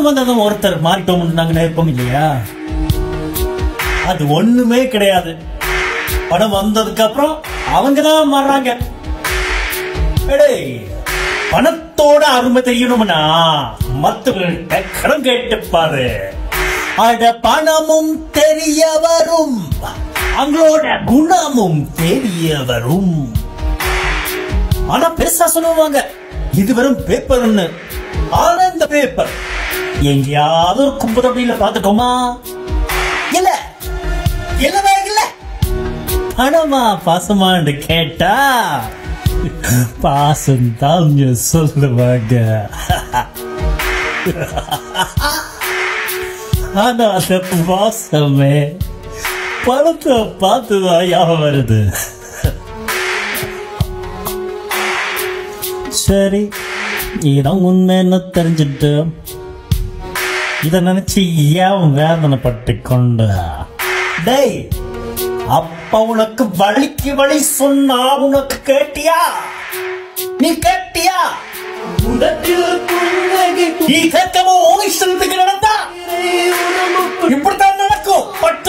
வந்ததும் ஒருத்தர் மாறிட்டோம்னு நாங்க நினைப்போம் இல்லையா அது ஒண்ணுமே கிடையாது பணம் வந்ததுக்கு அப்புறம் அவங்க தான் மாறுறாங்க எடேய், பணத்தோட அருமை தெரியணும்னா மத்தவங்கள்ட்ட கடன் கேட்டு பாரு அட பணமும் தெரிய வரும் அவங்களோட குணமும் தெரிய வரும் ஆனா பெருசா சொல்லுவாங்க இது வெறும் பேப்பர்னு ஆனா இந்த பேப்பர் எங்கேயாவது ஒரு கும்பதொடியில பாத்துக்கோமா இல்ல இல்லவே இல்ல பணமா பாசமான்னு கேட்டா பாசம் தான் சொல்லுவாங்க ஆனா அந்த பாசமே பணத்தை பார்த்துதான் ஞாபகம் வருது சரி இதான் உண்மைன்னு தெரிஞ்சுட்டு இத நினைச்சு ஏன் வேதனைப்பட்டு கொண்ட டேய் அப்ப உனக்கு வலிக்கு வழி சொன்னா உனக்கு கேட்டியா நீ கேட்டியா உதட்டில் புன்னகை நீ கேட்கவோ ஓய் சொல்றதுக்கு நடந்தா இப்படித்தான் நடக்கும் பட்டு